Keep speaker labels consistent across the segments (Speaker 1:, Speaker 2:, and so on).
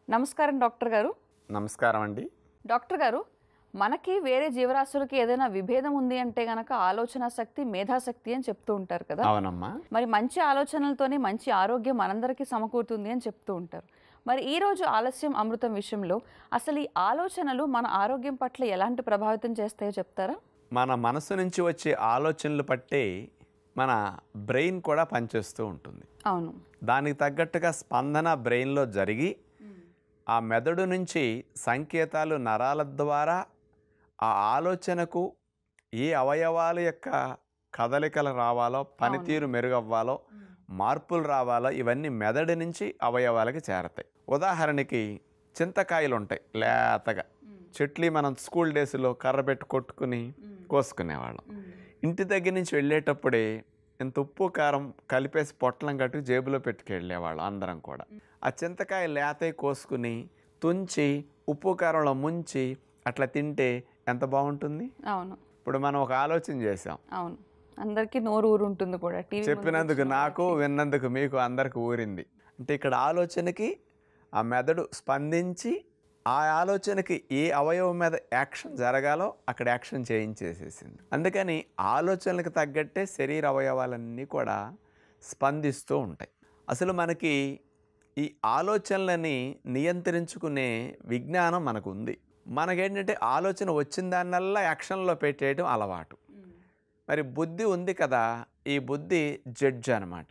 Speaker 1: నమస్కారం డాక్టర్ గారు
Speaker 2: నమస్కారం అండి
Speaker 1: డాక్టర్ గారు మనకి వేరే జీవరాశులకి ఏదైనా విభేదం ఉంది అంటే గనక ఆలోచన శక్తి మేధాశక్తి అని చెప్తూ ఉంటారు కదా
Speaker 2: అవునమ్మా
Speaker 1: మరి మంచి ఆలోచనలతోనే మంచి ఆరోగ్యం మనందరికీ సమకూరుతుంది అని చెప్తూ ఉంటారు మరి ఈ రోజు ఆలస్యం అమృతం విషయంలో అసలు ఈ ఆలోచనలు మన ఆరోగ్యం పట్ల ఎలాంటి ప్రభావితం చేస్తాయో చెప్తారా
Speaker 2: మన మనసు నుంచి వచ్చే ఆలోచనలు పట్టే మన బ్రెయిన్ కూడా పనిచేస్తూ ఉంటుంది
Speaker 1: అవును
Speaker 2: దానికి తగ్గట్టుగా స్పందన బ్రెయిన్లో జరిగి ఆ మెదడు నుంచి సంకేతాలు నరాల ద్వారా ఆ ఆలోచనకు ఏ అవయవాల యొక్క కదలికలు రావాలో పనితీరు మెరుగవ్వాలో మార్పులు రావాలో ఇవన్నీ మెదడు నుంచి అవయవాలకి చేరతాయి ఉదాహరణకి చింతకాయలు ఉంటాయి లేతగా చెట్లు మనం స్కూల్ డేస్లో కర్ర పెట్టి కొట్టుకుని కోసుకునేవాళ్ళం ఇంటి దగ్గర నుంచి వెళ్ళేటప్పుడే ఇంత ఉప్పు కారం కలిపేసి పొట్లం కట్టుకు జేబులో పెట్టుకెళ్ళేవాళ్ళం అందరం కూడా ఆ చింతకాయ లేతయి కోసుకుని తుంచి ఉప్పు కారంలో ముంచి అట్లా తింటే ఎంత బాగుంటుంది
Speaker 1: అవును
Speaker 2: ఇప్పుడు మనం ఒక ఆలోచన చేసాం
Speaker 1: అవును అందరికీ నోరు ఊరు ఉంటుంది కూడా టీవీ ముందు
Speaker 2: చెప్పినందుకు
Speaker 1: కూర్చున్న
Speaker 2: నాకు విన్నందుకు మీకు అందరికి ఊరింది అంటే ఇక్కడ ఆలోచనకి ఆ మెదడు స్పందించి ఆ ఆలోచనకి ఏ అవయవం మీద యాక్షన్ జరగాలో అక్కడ యాక్షన్ చేయించేసేసింది అందుకని ఆలోచనలకు తగ్గట్టే శరీర అవయవాలన్నీ కూడా స్పందిస్తూ ఉంటాయి అసలు మనకి ఈ ఆలోచనలని నియంత్రించుకునే విజ్ఞానం మనకు ఉంది మనకేంటంటే ఆలోచన వచ్చిన దాన్నల్లా యాక్షన్లో పెట్టేయడం అలవాటు మరి బుద్ధి ఉంది కదా ఈ బుద్ధి జడ్జ్ అనమాట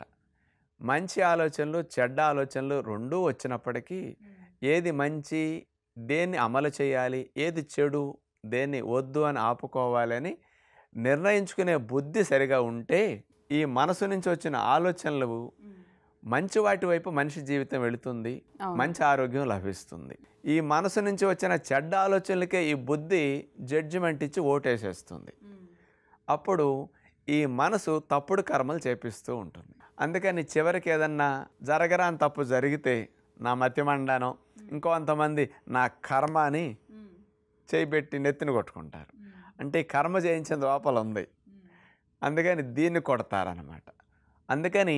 Speaker 2: మంచి ఆలోచనలు చెడ్డ ఆలోచనలు రెండూ వచ్చినప్పటికీ ఏది మంచి దేన్ని అమలు చేయాలి ఏది చెడు దేన్ని వద్దు అని ఆపుకోవాలి అని నిర్ణయించుకునే బుద్ధి సరిగా ఉంటే ఈ మనసు నుంచి వచ్చిన ఆలోచనలు మంచి వాటి వైపు మనిషి జీవితం వెళుతుంది
Speaker 1: అవును.
Speaker 2: మంచి ఆరోగ్యం లభిస్తుంది ఈ మనసు నుంచి వచ్చిన చెడ్డ ఆలోచనలకే ఈ బుద్ధి జడ్జిమెంట్ ఇచ్చి ఓటేసేస్తుంది అప్పుడు ఈ మనసు తప్పుడు కర్మలు చేపిస్తూ ఉంటుంది అందుకని చివరికి ఏదన్నా జరగరాని తప్పు జరిగితే నా మతిమండానం ఇంకొంతమంది నా కర్మ అని చేయిబెట్టి నెత్తిని కొట్టుకుంటారు అంటే ఈ కర్మ చేయించిన లోపల ఉంది అందుకని దీన్ని కొడతారనమాట అందుకని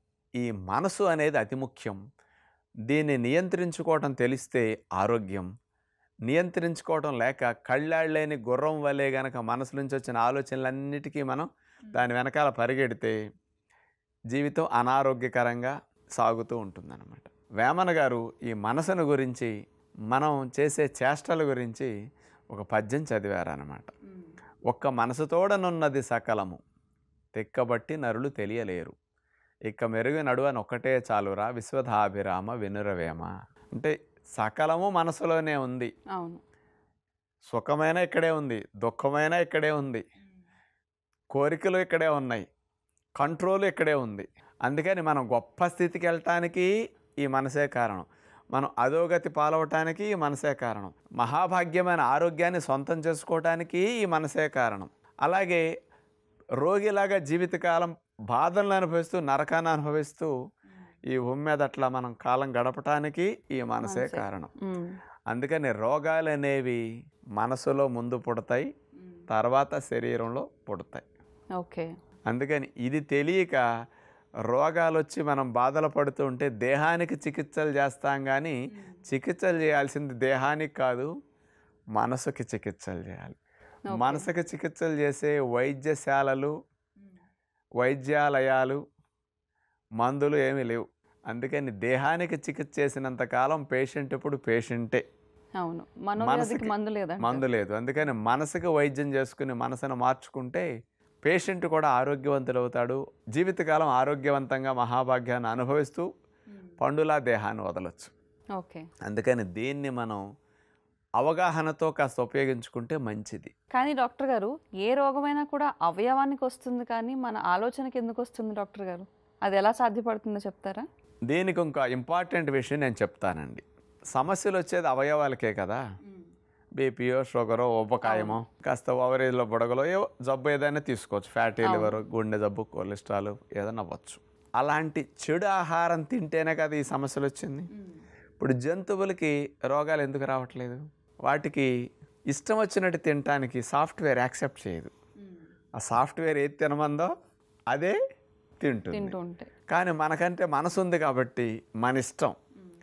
Speaker 2: ఈ మనసు అనేది అతి ముఖ్యం దీన్ని నియంత్రించుకోవటం తెలిస్తే ఆరోగ్యం నియంత్రించుకోవటం లేక కళ్ళాళ్ళలేని గుర్రం వలె గనక మనసు నుంచి వచ్చిన ఆలోచనలన్నిటికీ మనం దాని వెనకాల పరిగెడితే జీవితం అనారోగ్యకరంగా సాగుతూ ఉంటుందన్నమాట వేమన గారు ఈ మనసును గురించి మనం చేసే చేష్టల గురించి ఒక పద్యం చదివారనమాట ఒక్క మనసుతోడనున్నది సకలము తెక్కబట్టి నరులు తెలియలేరు ఇక మెరుగు నడువని ఒక్కటే చాలురా విశ్వధాభిరామ వినురవేమ అంటే సకలము మనసులోనే ఉంది
Speaker 1: అవును
Speaker 2: సుఖమైన ఇక్కడే ఉంది దుఃఖమైన ఇక్కడే ఉంది కోరికలు ఇక్కడే ఉన్నాయి కంట్రోల్ ఇక్కడే ఉంది అందుకని మనం గొప్ప స్థితికి వెళ్ళటానికి ఈ మనసే కారణం మనం అధోగతి పాలవటానికి ఈ మనసే కారణం మహాభాగ్యమైన ఆరోగ్యాన్ని సొంతం చేసుకోవటానికి ఈ మనసే కారణం అలాగే రోగిలాగా జీవితకాలం బాధలను అనుభవిస్తూ నరకాన్ని అనుభవిస్తూ ఈ భూమి మీద అట్లా మనం కాలం గడపటానికి ఈ మనసే కారణం
Speaker 1: మ్మ్.
Speaker 2: అందుకని రోగాలు అనేవి మనసులో ముందు పుడతాయి తర్వాత శరీరంలో పుడతాయి
Speaker 1: ఓకే
Speaker 2: అందుకని ఇది తెలియక రోగాలు వచ్చి మనం బాధలు పడుతూ ఉంటే దేహానికి చికిత్సలు చేస్తాం కానీ చికిత్సలు చేయాల్సింది దేహానికి కాదు మనసుకి చికిత్సలు చేయాలి మనసుకి చికిత్సలు చేసే వైద్యశాలలు వైద్యాలయాలు మందులు ఏమీ లేవు అందుకని దేహానికి చికిత్స చేసినంత కాలం పేషెంట్ ఇప్పుడు పేషెంటే
Speaker 1: అవును మనోవ్యాధికి
Speaker 2: మనసుకి
Speaker 1: మందు లేదా
Speaker 2: మందు లేదు అందుకని మనసుకు వైద్యం చేసుకుని మనసును మార్చుకుంటే పేషెంట్ కూడా ఆరోగ్యవంతుడు అవుతాడు జీవితకాలం ఆరోగ్యవంతంగా మహాభాగ్యాన్ని అనుభవిస్తూ పండులా దేహాన్ని వదలొచ్చు
Speaker 1: ఓకే
Speaker 2: అందుకని దీన్ని మనం అవగాహనతో కాస్త ఉపయోగించుకుంటే మంచిది
Speaker 1: కానీ డాక్టర్ గారు ఏ రోగమైనా కూడా అవయవానికి వస్తుంది కానీ మన ఆలోచనకి ఎందుకు వస్తుంది డాక్టర్ గారు అది ఎలా సాధ్యపడుతుందో చెప్తారా
Speaker 2: దీనికి ఇంకో ఇంపార్టెంట్ విషయం నేను చెప్తానండి సమస్యలు వచ్చేది అవయవాలకే కదా బీపీఓ షుగరో ఉపకాయమో కాస్త ఓవరేజ్లో బుడగలో ఏవో జబ్బు ఏదైనా తీసుకోవచ్చు ఫ్యాటీ లివర్ గుండె జబ్బు కొలెస్ట్రాల్ ఏదైనా అవ్వచ్చు అలాంటి చెడు ఆహారం తింటేనే కదా ఈ సమస్యలు వచ్చింది ఇప్పుడు జంతువులకి రోగాలు ఎందుకు రావట్లేదు వాటికి ఇష్టం వచ్చినట్టు తినటానికి సాఫ్ట్వేర్ యాక్సెప్ట్ చేయదు ఆ సాఫ్ట్వేర్ ఏది తినమందో అదే తింటుంది
Speaker 1: తింటూ ఉంటాయి
Speaker 2: కానీ మనకంటే మనసు ఉంది కాబట్టి మన ఇష్టం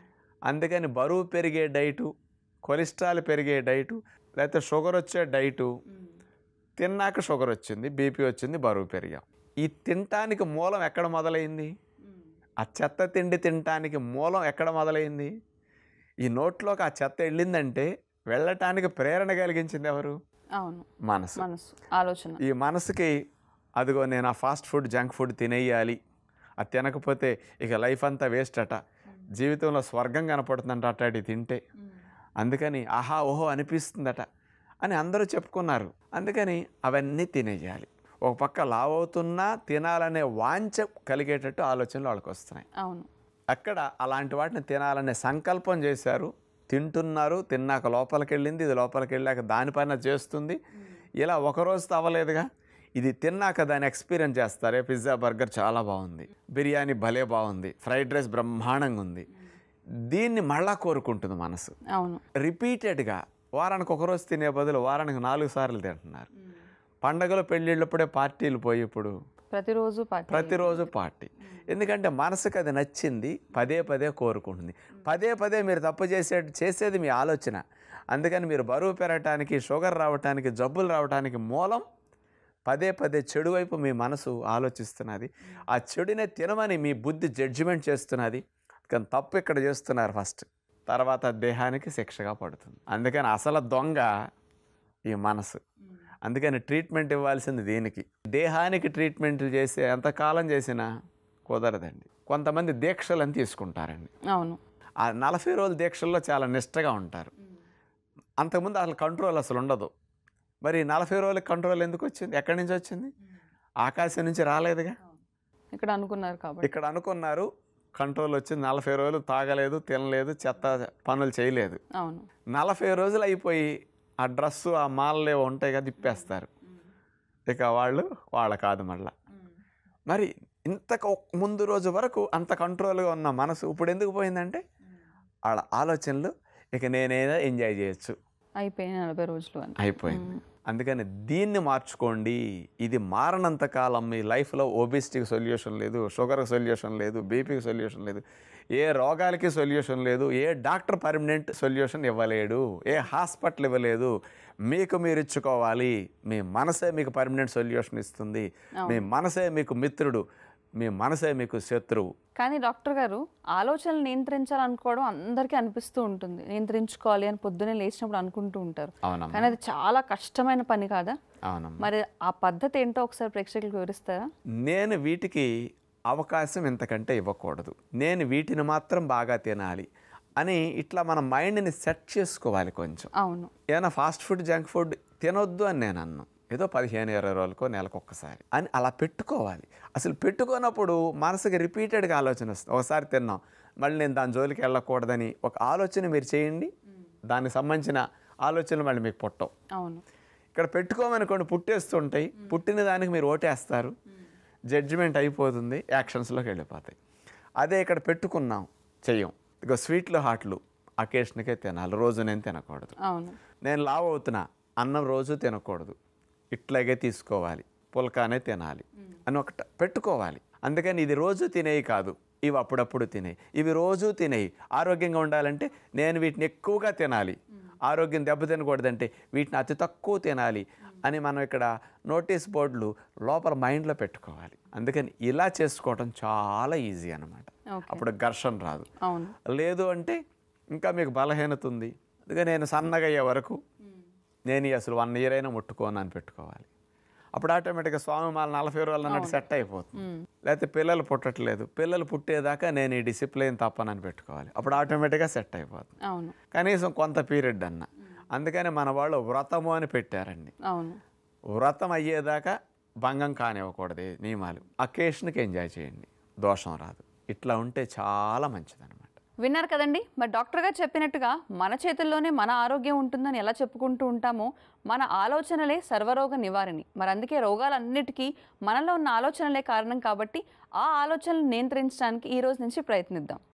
Speaker 2: అందుకని బరువు పెరిగే డైటు కొలెస్ట్రాల్ పెరిగే డైటు లేకపోతే షుగర్ వచ్చే డైటు తిన్నాక షుగర్ వచ్చింది బీపీ వచ్చింది బరువు పెరిగాం ఈ తినటానికి మూలం ఎక్కడ మొదలైంది ఆ చెత్త తిండి తినటానికి మూలం ఎక్కడ మొదలైంది ఈ నోట్లోకి ఆ చెత్త వెళ్ళిందంటే వెళ్ళటానికి ప్రేరణ కలిగించింది ఎవరు
Speaker 1: అవును
Speaker 2: మనసు
Speaker 1: మనసు ఆలోచన
Speaker 2: ఈ మనసుకి అదిగో నేను ఆ ఫాస్ట్ ఫుడ్ జంక్ ఫుడ్ తినేయాలి అది తినకపోతే ఇక లైఫ్ అంతా వేస్ట్ అట జీవితంలో స్వర్గం కనపడుతుందంట అట్లాంటి తింటే అందుకని ఆహా ఓహో అనిపిస్తుందట అని అందరూ చెప్పుకున్నారు అందుకని అవన్నీ తినేయాలి ఒక పక్క లావ్ అవుతున్నా తినాలనే వాంఛ కలిగేటట్టు ఆలోచనలు వాళ్ళకి వస్తున్నాయి
Speaker 1: అవును
Speaker 2: అక్కడ అలాంటి వాటిని తినాలనే సంకల్పం చేశారు తింటున్నారు తిన్నాక లోపలికి వెళ్ళింది ఇది లోపలికి వెళ్ళాక దానిపైన చేస్తుంది ఇలా ఒక రోజుతో అవ్వలేదుగా ఇది తిన్నాక దాన్ని ఎక్స్పీరియన్స్ చేస్తారు ఏ పిజ్జా బర్గర్ చాలా బాగుంది బిర్యానీ భలే బాగుంది ఫ్రైడ్ రైస్ బ్రహ్మాండంగా ఉంది దీన్ని మళ్ళా కోరుకుంటుంది మనసు
Speaker 1: అవును
Speaker 2: రిపీటెడ్గా వారానికి ఒక రోజు తినే బదులు వారానికి నాలుగు సార్లు తింటున్నారు పండగలు పెళ్ళిళ్ళప్పుడే పార్టీలు పోయి ఇప్పుడు
Speaker 1: ప్రతిరోజు పార్టీ
Speaker 2: ప్రతిరోజు పార్టీ ఎందుకంటే మనసుకు అది నచ్చింది పదే పదే కోరుకుంటుంది పదే పదే మీరు తప్పు చేసే చేసేది మీ ఆలోచన అందుకని మీరు బరువు పెరగటానికి షుగర్ రావటానికి జబ్బులు రావటానికి మూలం పదే పదే చెడు వైపు మీ మనసు ఆలోచిస్తున్నది ఆ చెడునే తినమని మీ బుద్ధి జడ్జిమెంట్ చేస్తున్నది కానీ తప్పు ఇక్కడ చేస్తున్నారు ఫస్ట్ తర్వాత దేహానికి శిక్షగా పడుతుంది అందుకని అసలు దొంగ ఈ మనసు అందుకని ట్రీట్మెంట్ ఇవ్వాల్సింది దీనికి దేహానికి ట్రీట్మెంట్లు చేసే ఎంతకాలం చేసినా కుదరదండి కొంతమంది దీక్షలను తీసుకుంటారండి
Speaker 1: అవును
Speaker 2: ఆ నలభై రోజుల దీక్షల్లో చాలా నిష్టగా ఉంటారు అంతకుముందు అసలు కంట్రోల్ అసలు ఉండదు మరి నలభై రోజుల కంట్రోల్ ఎందుకు వచ్చింది ఎక్కడి నుంచి వచ్చింది ఆకాశం నుంచి రాలేదుగా
Speaker 1: ఇక్కడ అనుకున్నారు కాబట్టి
Speaker 2: ఇక్కడ అనుకున్నారు కంట్రోల్ వచ్చింది నలభై రోజులు తాగలేదు తినలేదు చెత్త పనులు చేయలేదు
Speaker 1: అవును
Speaker 2: నలభై రోజులు అయిపోయి ఆ డ్రెస్సు ఆ మాలలు ఉంటాయి కదా తిప్పేస్తారు ఇక వాళ్ళు వాళ్ళ కాదు మళ్ళా మరి ఇంతకు ముందు రోజు వరకు అంత కంట్రోల్గా ఉన్న మనసు ఇప్పుడు ఎందుకు పోయిందంటే వాళ్ళ ఆలోచనలు ఇక నేనేదో ఎంజాయ్ చేయొచ్చు
Speaker 1: అయిపోయిన నలభై రోజులు అని
Speaker 2: అయిపోయింది అందుకని దీన్ని మార్చుకోండి ఇది మారనంత కాలం మీ లైఫ్లో ఓబిసిటీకి సొల్యూషన్ లేదు షుగర్కి సొల్యూషన్ లేదు బీపీకి సొల్యూషన్ లేదు ఏ రోగాలకి సొల్యూషన్ లేదు ఏ డాక్టర్ పర్మనెంట్ సొల్యూషన్ ఇవ్వలేడు ఏ హాస్పిటల్ ఇవ్వలేదు మీకు మీరు ఇచ్చుకోవాలి మీ మనసే మీకు పర్మనెంట్ సొల్యూషన్ ఇస్తుంది మీ మనసే మీకు మిత్రుడు మీ మనసే మీకు శత్రువు
Speaker 1: కానీ డాక్టర్ గారు ఆలోచనలు నియంత్రించాలనుకోవడం అందరికీ అనిపిస్తూ ఉంటుంది నియంత్రించుకోవాలి అని పొద్దునే లేచినప్పుడు అనుకుంటూ ఉంటారు
Speaker 2: అవునమ్మా
Speaker 1: కానీ అది చాలా కష్టమైన పని కాదా
Speaker 2: అవునమ్మా
Speaker 1: మరి ఆ పద్ధతి ఏంటో ఒకసారి ప్రేక్షకులకు వివరిస్తారా
Speaker 2: నేను వీటికి అవకాశం ఇంతకంటే ఇవ్వకూడదు నేను వీటిని మాత్రం బాగా తినాలి అని ఇట్లా మన మైండ్ని సెట్ చేసుకోవాలి కొంచెం
Speaker 1: అవును
Speaker 2: ఏదైనా ఫాస్ట్ ఫుడ్ జంక్ ఫుడ్ తినొద్దు అని నేను అన్నాను ఏదో పదిహేను ఇరవై రోజులకో నెలకు ఒక్కసారి అని అలా పెట్టుకోవాలి అసలు పెట్టుకున్నప్పుడు మనసుకి రిపీటెడ్గా ఆలోచన వస్తుంది ఒకసారి తిన్నాం మళ్ళీ నేను దాని జోలికి వెళ్ళకూడదని ఒక ఆలోచన మీరు చేయండి దానికి సంబంధించిన ఆలోచనలు మళ్ళీ మీకు పుట్టవు
Speaker 1: అవును
Speaker 2: ఇక్కడ పెట్టుకోమనుకోండి పుట్టేస్తుంటాయి పుట్టిన దానికి మీరు ఓటేస్తారు జడ్జిమెంట్ అయిపోతుంది యాక్షన్స్లోకి వెళ్ళిపోతాయి అదే ఇక్కడ పెట్టుకున్నాం చెయ్యం ఇక స్వీట్లు హాట్లు అకేషన్కే తినాలి రోజు నేను తినకూడదు
Speaker 1: అవును
Speaker 2: నేను లావ్ అవుతున్నా అన్నం రోజు తినకూడదు ఇట్లాగే తీసుకోవాలి పుల్కానే తినాలి అని ఒకటి పెట్టుకోవాలి అందుకని ఇది రోజు తినేవి కాదు ఇవి అప్పుడప్పుడు తినేవి ఇవి రోజు తినేవి ఆరోగ్యంగా ఉండాలంటే నేను వీటిని ఎక్కువగా తినాలి ఆరోగ్యం దెబ్బతినకూడదంటే వీటిని అతి తక్కువ తినాలి అని మనం ఇక్కడ నోటీస్ బోర్డులు లోపల మైండ్లో పెట్టుకోవాలి అందుకని ఇలా చేసుకోవడం చాలా ఈజీ అన్నమాట
Speaker 1: ఓకే
Speaker 2: అప్పుడు ఘర్షణ రాదు
Speaker 1: అవును
Speaker 2: లేదు అంటే ఇంకా మీకు బలహీనత ఉంది అందుకే నేను సన్నగా అయ్యే వరకు నేను ఈ అసలు వన్ ఇయర్ అయినా ముట్టుకోను అని పెట్టుకోవాలి అప్పుడు ఆటోమేటిక్గా స్వామి మాల నలభై రోజులు అన్నట్టు సెట్ అయిపోతుంది లేకపోతే పిల్లలు పుట్టట్లేదు పిల్లలు పుట్టేదాకా నేను ఈ డిసిప్లిన్ తప్పనని పెట్టుకోవాలి అప్పుడు ఆటోమేటిక్గా సెట్ అయిపోతుంది
Speaker 1: అవును
Speaker 2: కనీసం కొంత పీరియడ్ అన్న అందుకని మన వాళ్ళు వ్రతము అని పెట్టారండి
Speaker 1: అవును
Speaker 2: వ్రతం అయ్యేదాకా భంగం కానివ్వకూడదు ఈ నియమాలు అకేషన్కి ఎంజాయ్ చేయండి దోషం రాదు ఇట్లా ఉంటే చాలా మంచిదన్నమాట
Speaker 1: విన్నారు కదండి మరి డాక్టర్ గారు చెప్పినట్టుగా మన చేతుల్లోనే మన ఆరోగ్యం ఉంటుందని ఎలా చెప్పుకుంటూ ఉంటామో మన ఆలోచనలే సర్వరోగ నివారణి మరి అందుకే రోగాలన్నిటికీ మనలో ఉన్న ఆలోచనలే కారణం కాబట్టి ఆ ఆలోచనలు నియంత్రించడానికి ఈ రోజు నుంచి ప్రయత్నిద్దాం